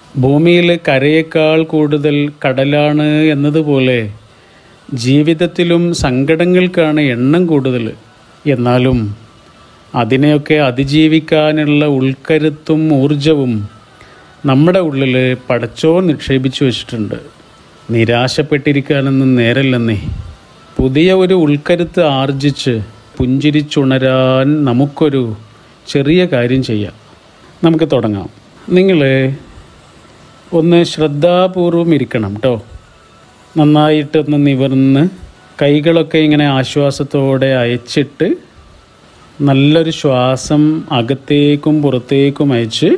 ഭൂമിയിൽ കരയേക്കാൾ കൂടുതൽ കടലാണ് എന്നതുപോലെ ജീവിതത്തിലും സങ്കടങ്ങൾക്കാണ് എണ്ണം കൂടുതൽ എന്നാലും അതിനെയൊക്കെ അതിജീവിക്കാനുള്ള ഉൾക്കരുത്തും ഊർജവും നമ്മുടെ ഉള്ളിൽ പടച്ചോ നിക്ഷേപിച്ചു വച്ചിട്ടുണ്ട് നിരാശപ്പെട്ടിരിക്കാനൊന്നും നേരല്ലെന്നേ പുതിയ ഒരു ഉൾക്കരുത്ത് ആർജിച്ച് പുഞ്ചിരിച്ചുണരാൻ നമുക്കൊരു ചെറിയ കാര്യം ചെയ്യാം നമുക്ക് തുടങ്ങാം നിങ്ങൾ ഒന്ന് ശ്രദ്ധാപൂർവം ഇരിക്കണം കേട്ടോ നന്നായിട്ടൊന്ന് നിവർന്ന് കൈകളൊക്കെ ഇങ്ങനെ ആശ്വാസത്തോടെ അയച്ചിട്ട് നല്ലൊരു ശ്വാസം അകത്തേക്കും പുറത്തേക്കും അയച്ച്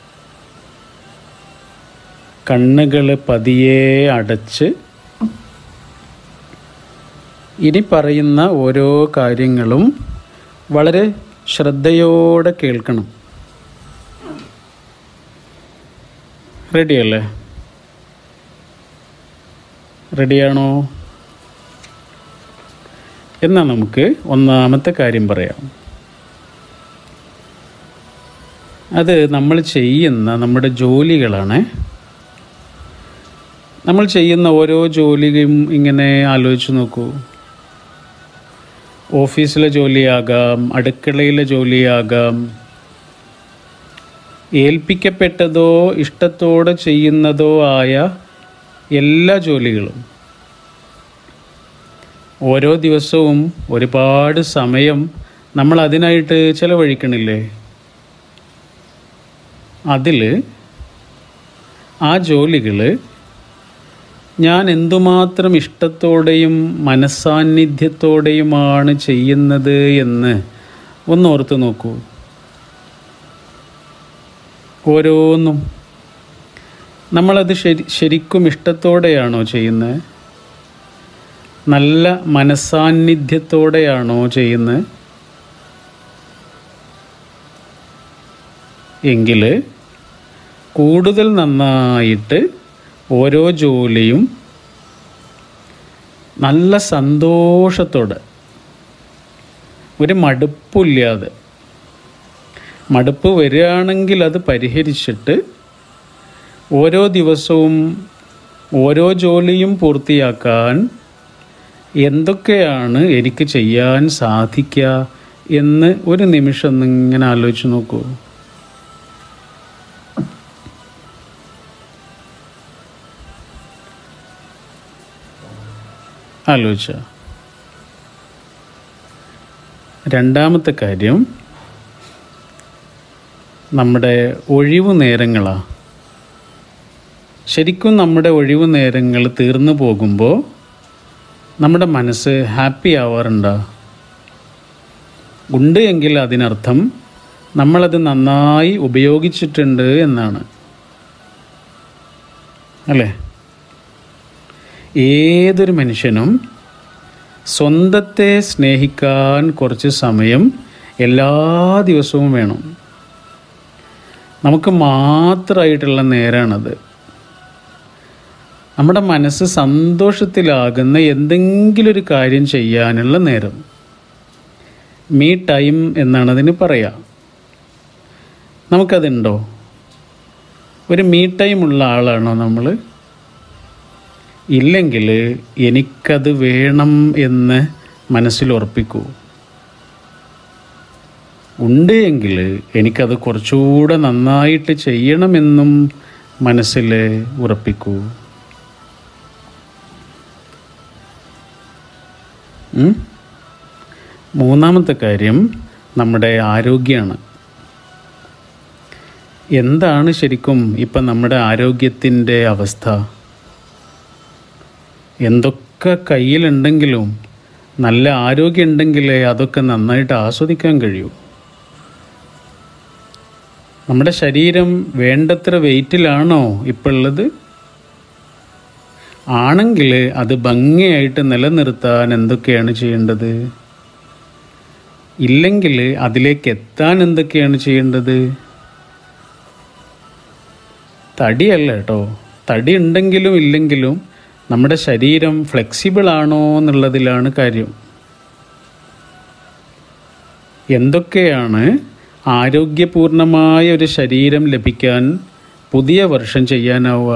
കണ്ണുകൾ പതിയെ അടച്ച് ഇനി പറയുന്ന ഓരോ കാര്യങ്ങളും വളരെ ശ്രദ്ധയോടെ കേൾക്കണം റെഡിയല്ലേ റെഡിയാണോ എന്നാൽ നമുക്ക് ഒന്നാമത്തെ കാര്യം പറയാം അത് നമ്മൾ ചെയ്യുന്ന നമ്മുടെ ജോലികളാണ് നമ്മൾ ചെയ്യുന്ന ഓരോ ജോലിയും ഇങ്ങനെ ആലോചിച്ച് നോക്കൂ ഓഫീസിലെ ജോലിയാകാം അടുക്കളയിലെ ജോലിയാകാം ഏൽപ്പിക്കപ്പെട്ടതോ ഇഷ്ടത്തോടെ ചെയ്യുന്നതോ ആയ എല്ലാ ജോലികളും ഓരോ ദിവസവും ഒരുപാട് സമയം നമ്മൾ അതിനായിട്ട് ചിലവഴിക്കണില്ലേ അതിൽ ആ ജോലികൾ ഞാൻ എന്തുമാത്രം ഇഷ്ടത്തോടെയും മനസാന്നിധ്യത്തോടെയുമാണ് ചെയ്യുന്നത് എന്ന് ഒന്ന് ഓർത്ത് നോക്കൂ ഓരോന്നും നമ്മളത് ശരി ശരിക്കും ഇഷ്ടത്തോടെയാണോ ചെയ്യുന്നത് നല്ല മനസാന്നിധ്യത്തോടെയാണോ ചെയ്യുന്നത് എങ്കിൽ കൂടുതൽ നന്നായിട്ട് ഓരോ ജോലിയും നല്ല സന്തോഷത്തോടെ ഒരു മടുപ്പില്ലാതെ മടുപ്പ് വരികയാണെങ്കിൽ അത് പരിഹരിച്ചിട്ട് ഓരോ ദിവസവും ഓരോ ജോലിയും പൂർത്തിയാക്കാൻ എന്തൊക്കെയാണ് എനിക്ക് ചെയ്യാൻ സാധിക്കുക എന്ന് ഒരു നിമിഷം ഒന്ന് ഇങ്ങനെ ആലോചിച്ച് നോക്കൂ ആലോചിച്ച രണ്ടാമത്തെ കാര്യം നമ്മുടെ ഒഴിവു നേരങ്ങളാണ് ശരിക്കും നമ്മുടെ ഒഴിവു നേരങ്ങൾ തീർന്നു പോകുമ്പോൾ നമ്മുടെ മനസ്സ് ഹാപ്പി ആവാറുണ്ടോ ഉണ്ട് എങ്കിൽ അതിനർത്ഥം നമ്മളത് നന്നായി ഉപയോഗിച്ചിട്ടുണ്ട് എന്നാണ് അല്ലേ ഏതൊരു മനുഷ്യനും സ്വന്തത്തെ സ്നേഹിക്കാൻ കുറച്ച് സമയം എല്ലാ ദിവസവും വേണം നമുക്ക് മാത്രമായിട്ടുള്ള നേരാണത് നമ്മുടെ മനസ്സ് സന്തോഷത്തിലാകുന്ന എന്തെങ്കിലും ഒരു കാര്യം ചെയ്യാനുള്ള നേരം മീ ടൈം എന്നാണ് അതിന് പറയുക നമുക്കതുണ്ടോ ഒരു മീ ടൈം ഉള്ള ആളാണോ നമ്മൾ ഇല്ലെങ്കിൽ എനിക്കത് വേണം എന്ന് മനസ്സിൽ ഉറപ്പിക്കൂ ഉണ്ട് എങ്കിൽ എനിക്കത് കുറച്ചുകൂടെ നന്നായിട്ട് ചെയ്യണമെന്നും മനസ്സിൽ ഉറപ്പിക്കൂ ഉം? മൂന്നാമത്തെ കാര്യം നമ്മുടെ ആരോഗ്യമാണ് എന്താണ് ശരിക്കും ഇപ്പം നമ്മുടെ ആരോഗ്യത്തിൻ്റെ അവസ്ഥ എന്തൊക്കെ കയ്യിലുണ്ടെങ്കിലും നല്ല ആരോഗ്യം ഉണ്ടെങ്കിലേ അതൊക്കെ നന്നായിട്ട് ആസ്വദിക്കാൻ കഴിയൂ നമ്മുടെ ശരീരം വേണ്ടത്ര വെയിറ്റിലാണോ ഇപ്പോൾ ഉള്ളത് ആണെങ്കിൽ അത് ഭംഗിയായിട്ട് നിലനിർത്താൻ എന്തൊക്കെയാണ് ചെയ്യേണ്ടത് ഇല്ലെങ്കിൽ അതിലേക്ക് എത്താൻ എന്തൊക്കെയാണ് ചെയ്യേണ്ടത് തടിയല്ല കേട്ടോ തടി ഉണ്ടെങ്കിലും ഇല്ലെങ്കിലും നമ്മുടെ ശരീരം ഫ്ലെക്സിബിൾ ആണോ എന്നുള്ളതിലാണ് കാര്യം എന്തൊക്കെയാണ് ആരോഗ്യപൂർണമായ ഒരു ശരീരം ലഭിക്കാൻ പുതിയ വർഷം ചെയ്യാനാവുക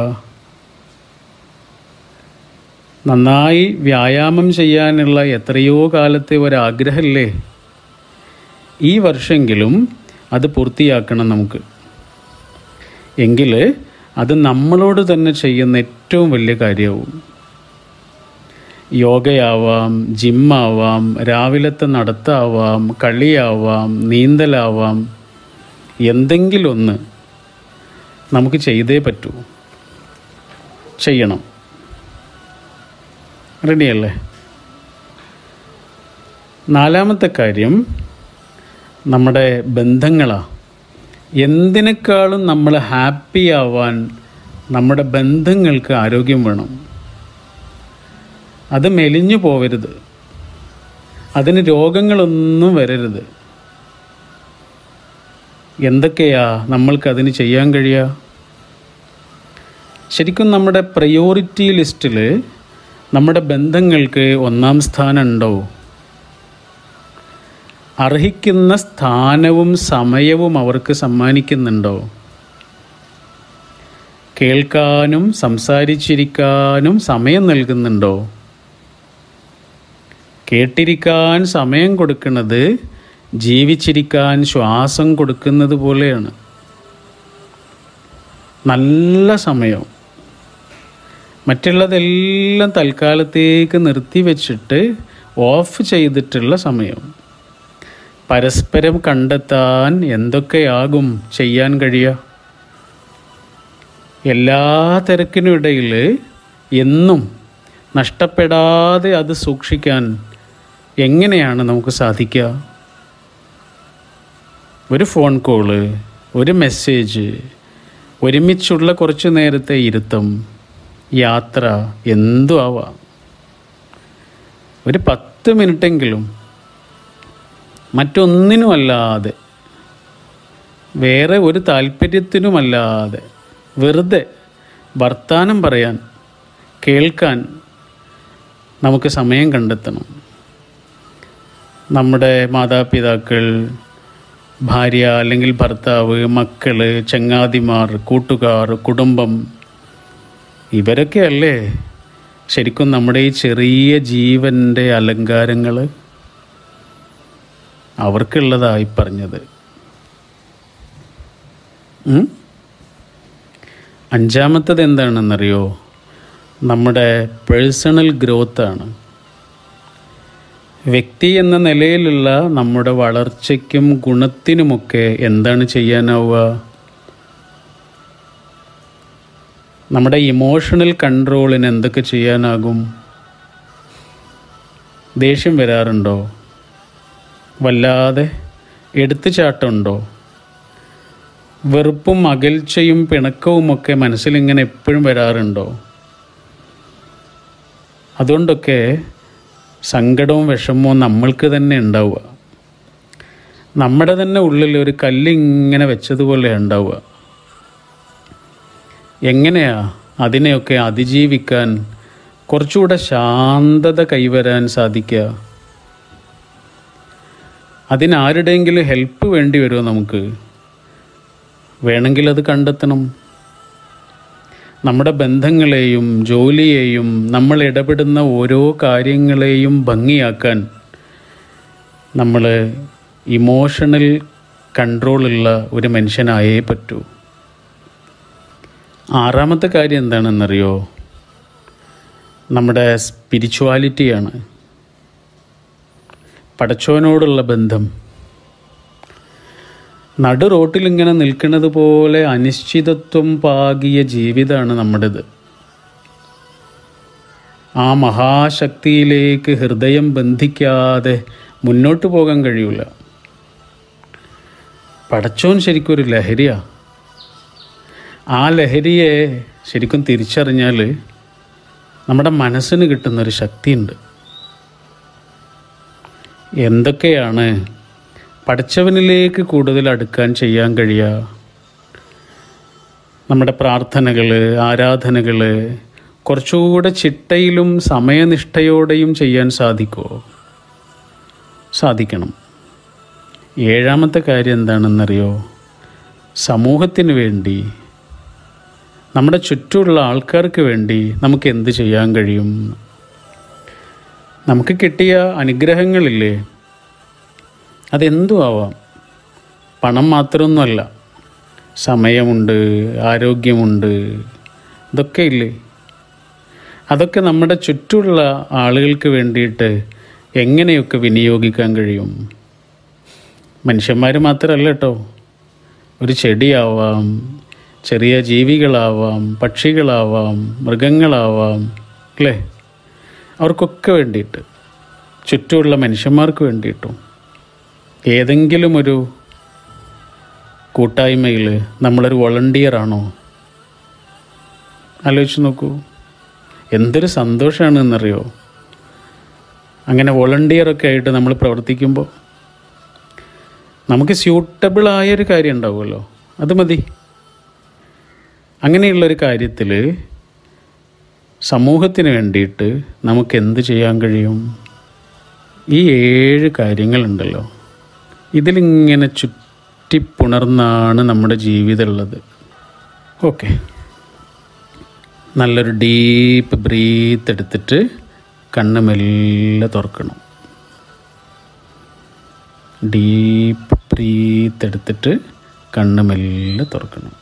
നന്നായി വ്യായാമം ചെയ്യാനുള്ള എത്രയോ കാലത്തെ ഒരാഗ്രഹമല്ലേ ഈ വർഷമെങ്കിലും അത് പൂർത്തിയാക്കണം നമുക്ക് എങ്കിൽ അത് നമ്മളോട് തന്നെ ചെയ്യുന്ന ഏറ്റവും വലിയ കാര്യമാവും യോഗയാവാം ജിമ്മാവാം രാവിലത്തെ നടത്താവാം കളിയാവാം നീന്തലാവാം എന്തെങ്കിലും ഒന്ന് നമുക്ക് ചെയ്തേ പറ്റൂ ചെയ്യണം റെഡിയല്ലേ നാലാമത്തെ കാര്യം നമ്മുടെ ബന്ധങ്ങളാണ് എന്തിനേക്കാളും നമ്മൾ ഹാപ്പി ആവാൻ നമ്മുടെ ബന്ധങ്ങൾക്ക് ആരോഗ്യം വേണം അത് മെലിഞ്ഞു പോവരുത് അതിന് രോഗങ്ങളൊന്നും വരരുത് എന്തൊക്കെയാ നമ്മൾക്കതിന് ചെയ്യാൻ കഴിയുക ശരിക്കും നമ്മുടെ പ്രയോറിറ്റി ലിസ്റ്റിൽ നമ്മുടെ ബന്ധങ്ങൾക്ക് ഒന്നാം സ്ഥാനം ഉണ്ടോ അർഹിക്കുന്ന സ്ഥാനവും സമയവും അവർക്ക് സമ്മാനിക്കുന്നുണ്ടോ കേൾക്കാനും സംസാരിച്ചിരിക്കാനും സമയം നൽകുന്നുണ്ടോ കേട്ടിരിക്കാൻ സമയം കൊടുക്കുന്നത് ജീവിച്ചിരിക്കാൻ ശ്വാസം കൊടുക്കുന്നത് പോലെയാണ് നല്ല സമയം മറ്റുള്ളതെല്ലാം തൽക്കാലത്തേക്ക് നിർത്തിവെച്ചിട്ട് ഓഫ് ചെയ്തിട്ടുള്ള സമയം പരസ്പരം കണ്ടെത്താൻ എന്തൊക്കെയാകും ചെയ്യാൻ കഴിയുക എല്ലാ തിരക്കിനും ഇടയിൽ എന്നും നഷ്ടപ്പെടാതെ അത് സൂക്ഷിക്കാൻ എങ്ങനെയാണ് നമുക്ക് സാധിക്കുക ഒരു ഫോൺ കോള് ഒരു മെസ്സേജ് ഒരുമിച്ചുള്ള കുറച്ച് നേരത്തെ ഇരുത്തം യാത്ര എന്തും ആവാം ഒരു പത്ത് മിനിറ്റെങ്കിലും മറ്റൊന്നിനുമല്ലാതെ വേറെ ഒരു താല്പര്യത്തിനുമല്ലാതെ വെറുതെ വർത്താനം പറയാൻ കേൾക്കാൻ നമുക്ക് സമയം കണ്ടെത്തണം നമ്മുടെ മാതാപിതാക്കൾ ഭാര്യ അല്ലെങ്കിൽ ഭർത്താവ് മക്കള് ചങ്ങാതിമാർ കൂട്ടുകാർ കുടുംബം ഇവരൊക്കെയല്ലേ ശരിക്കും നമ്മുടെ ഈ ചെറിയ ജീവൻ്റെ അലങ്കാരങ്ങൾ അവർക്കുള്ളതായി പറഞ്ഞത് ഉം? അഞ്ചാമത്തത് എന്താണെന്നറിയോ നമ്മുടെ പേഴ്സണൽ ഗ്രോത്താണ് വ്യക്തി എന്ന നിലയിലുള്ള നമ്മുടെ വളർച്ചയ്ക്കും ഗുണത്തിനുമൊക്കെ എന്താണ് ചെയ്യാനാവുക നമ്മുടെ ഇമോഷണൽ കൺട്രോളിന് എന്തൊക്കെ ചെയ്യാനാകും ദേഷ്യം വരാറുണ്ടോ വല്ലാതെ എടുത്തുചാട്ടമുണ്ടോ വെറുപ്പും അകൽച്ചയും പിണക്കവുമൊക്കെ മനസ്സിലിങ്ങനെ എപ്പോഴും വരാറുണ്ടോ അതുകൊണ്ടൊക്കെ സങ്കടവും വിഷമവും നമ്മൾക്ക് തന്നെ ഉണ്ടാവുക നമ്മുടെ തന്നെ ഉള്ളിൽ ഒരു കല്ലിങ്ങനെ വെച്ചതുപോലെ ഉണ്ടാവുക എങ്ങനെയാ അതിനെയൊക്കെ അതിജീവിക്കാൻ കുറച്ചുകൂടെ ശാന്തത കൈവരാൻ സാധിക്കുക അതിനാരുടെയെങ്കിലും ഹെൽപ്പ് വേണ്ടി വരുമോ നമുക്ക് വേണമെങ്കിൽ അത് കണ്ടെത്തണം നമ്മുടെ ബന്ധങ്ങളെയും ജോലിയെയും നമ്മൾ ഇടപെടുന്ന ഓരോ കാര്യങ്ങളെയും ഭംഗിയാക്കാൻ നമ്മൾ ഇമോഷണൽ കൺട്രോളുള്ള ഒരു മനുഷ്യനായേ പറ്റൂ ആറാമത്തെ കാര്യം എന്താണെന്നറിയോ നമ്മുടെ സ്പിരിച്വാലിറ്റിയാണ് പടച്ചോനോടുള്ള ബന്ധം നടു റോട്ടിലിങ്ങനെ നിൽക്കുന്നത് പോലെ അനിശ്ചിതത്വം പാകിയ ജീവിതമാണ് നമ്മുടേത് ആ മഹാശക്തിയിലേക്ക് ഹൃദയം ബന്ധിക്കാതെ മുന്നോട്ട് പോകാൻ കഴിയൂല പടച്ചോൻ ശരിക്കും ഒരു ലഹരിയാ ആ ലഹരിയെ ശരിക്കും തിരിച്ചറിഞ്ഞാൽ നമ്മുടെ മനസ്സിന് കിട്ടുന്നൊരു ശക്തിയുണ്ട് എന്തൊക്കെയാണ് പഠിച്ചവനിലേക്ക് കൂടുതൽ അടുക്കാൻ ചെയ്യാൻ കഴിയുക നമ്മുടെ പ്രാർത്ഥനകൾ ആരാധനകൾ കുറച്ചുകൂടെ ചിട്ടയിലും സമയനിഷ്ഠയോടെയും ചെയ്യാൻ സാധിക്കുമോ സാധിക്കണം ഏഴാമത്തെ കാര്യം എന്താണെന്നറിയോ സമൂഹത്തിന് വേണ്ടി നമ്മുടെ ചുറ്റുമുള്ള ആൾക്കാർക്ക് വേണ്ടി നമുക്ക് എന്ത് ചെയ്യാൻ കഴിയും നമുക്ക് കിട്ടിയ അനുഗ്രഹങ്ങളില്ലേ അതെന്തും ആവാം പണം മാത്രമൊന്നുമല്ല സമയമുണ്ട് ആരോഗ്യമുണ്ട് ഇതൊക്കെ ഇല്ലേ അതൊക്കെ നമ്മുടെ ചുറ്റുമുള്ള ആളുകൾക്ക് വേണ്ടിയിട്ട് എങ്ങനെയൊക്കെ വിനിയോഗിക്കാൻ കഴിയും മനുഷ്യന്മാർ മാത്രമല്ല കേട്ടോ ഒരു ചെടിയാവാം ചെറിയ ജീവികളാവാം പക്ഷികളാവാം മൃഗങ്ങളാവാം അല്ലേ അവർക്കൊക്കെ വേണ്ടിയിട്ട് ചുറ്റുമുള്ള മനുഷ്യന്മാർക്ക് വേണ്ടിയിട്ടും ഏതെങ്കിലും ഒരു കൂട്ടായ്മയിൽ നമ്മളൊരു വോളണ്ടിയറാണോ ആലോചിച്ച് നോക്കൂ എന്തൊരു സന്തോഷമാണ് എന്നറിയോ അങ്ങനെ വോളണ്ടിയറൊക്കെ ആയിട്ട് നമ്മൾ പ്രവർത്തിക്കുമ്പോൾ നമുക്ക് സ്യൂട്ടബിളായ ഒരു കാര്യം ഉണ്ടാവുമല്ലോ അത് മതി അങ്ങനെയുള്ളൊരു കാര്യത്തിൽ സമൂഹത്തിന് വേണ്ടിയിട്ട് നമുക്ക് എന്ത് ചെയ്യാൻ കഴിയും ഈ ഏഴ് കാര്യങ്ങളുണ്ടല്ലോ ഇതിലിങ്ങനെ ചുറ്റിപ്പുണർന്നാണ് നമ്മുടെ ജീവിതമുള്ളത് ഓക്കെ നല്ലൊരു ഡീപ്പ് ബ്രീത്ത് എടുത്തിട്ട് കണ്ണ് മെല്ലെ തുറക്കണം ഡീപ്പ് ബ്രീത്ത് എടുത്തിട്ട് കണ്ണ് മെല്ലെ തുറക്കണം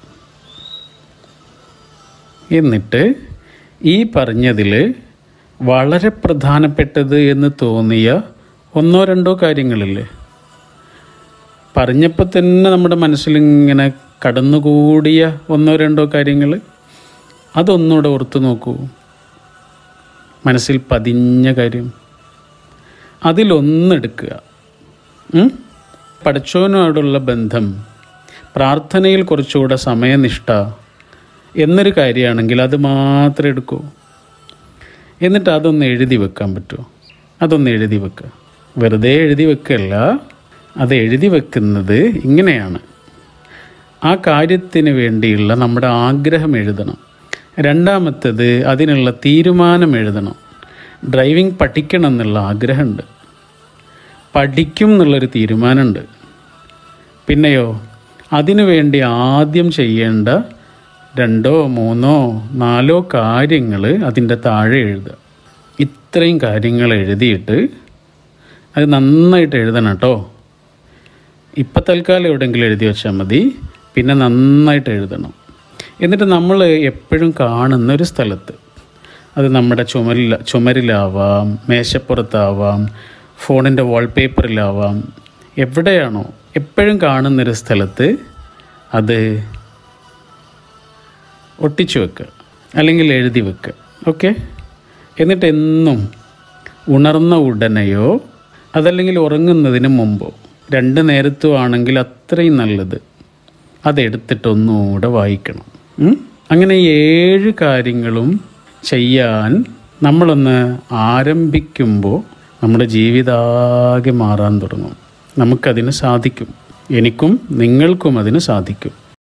എന്നിട്ട് ഈ പറഞ്ഞതിൽ വളരെ പ്രധാനപ്പെട്ടത് എന്ന് തോന്നിയ ഒന്നോ രണ്ടോ കാര്യങ്ങളില്ലേ പറഞ്ഞപ്പോൾ തന്നെ നമ്മുടെ മനസ്സിലിങ്ങനെ കടന്നുകൂടിയ ഒന്നോ രണ്ടോ കാര്യങ്ങൾ അതൊന്നുകൂടെ ഓർത്ത് നോക്കൂ മനസ്സിൽ പതിഞ്ഞ കാര്യം അതിലൊന്നെടുക്കുക ഉം? പടച്ചോനോടുള്ള ബന്ധം പ്രാർത്ഥനയിൽ കുറച്ചുകൂടെ സമയനിഷ്ഠ എന്നൊരു കാര്യമാണെങ്കിൽ അത് മാത്രം എടുക്കൂ എന്നിട്ട് അതൊന്ന് എഴുതി വെക്കാൻ പറ്റുമോ അതൊന്ന് എഴുതി വെക്കുക വെറുതെ എഴുതി വെക്കല്ല അത് എഴുതി വെക്കുന്നത് ഇങ്ങനെയാണ് ആ കാര്യത്തിന് വേണ്ടിയുള്ള നമ്മുടെ ആഗ്രഹം എഴുതണം രണ്ടാമത്തത് അതിനുള്ള തീരുമാനം എഴുതണം ഡ്രൈവിംഗ് പഠിക്കണം എന്നുള്ള ആഗ്രഹമുണ്ട് പഠിക്കും എന്നുള്ളൊരു തീരുമാനമുണ്ട് പിന്നെയോ അതിനു വേണ്ടി ആദ്യം ചെയ്യേണ്ട രണ്ടോ മൂന്നോ നാലോ കാര്യങ്ങൾ അതിൻ്റെ താഴെ എഴുതുക ഇത്രയും കാര്യങ്ങൾ എഴുതിയിട്ട് അത് നന്നായിട്ട് എഴുതണം കേട്ടോ ഇപ്പം തൽക്കാലം എവിടെയെങ്കിലും എഴുതി വെച്ചാൽ മതി പിന്നെ നന്നായിട്ട് എഴുതണം എന്നിട്ട് നമ്മൾ എപ്പോഴും കാണുന്ന ഒരു സ്ഥലത്ത് അത് നമ്മുടെ ചുമരിൽ ചുമരിലാവാം മേശപ്പുറത്താവാം ഫോണിൻ്റെ വാൾപേപ്പറിലാവാം എവിടെയാണോ എപ്പോഴും കാണുന്നൊരു സ്ഥലത്ത് അത് ഒട്ടിച്ചു വെക്കുക അല്ലെങ്കിൽ എഴുതി വെക്കുക ഓക്കെ എന്നിട്ട് എന്നും ഉണർന്ന ഉടനെയോ അതല്ലെങ്കിൽ ഉറങ്ങുന്നതിന് മുമ്പോ രണ്ട് നേരത്തും ആണെങ്കിൽ അത്രയും നല്ലത് അതെടുത്തിട്ട് ഒന്നുകൂടെ വായിക്കണം ഉം? അങ്ങനെ ഏഴ് കാര്യങ്ങളും ചെയ്യാൻ നമ്മളൊന്ന് ആരംഭിക്കുമ്പോൾ നമ്മുടെ ജീവിതാകെ മാറാൻ തുടങ്ങും നമുക്കതിന് സാധിക്കും എനിക്കും നിങ്ങൾക്കും അതിന് സാധിക്കും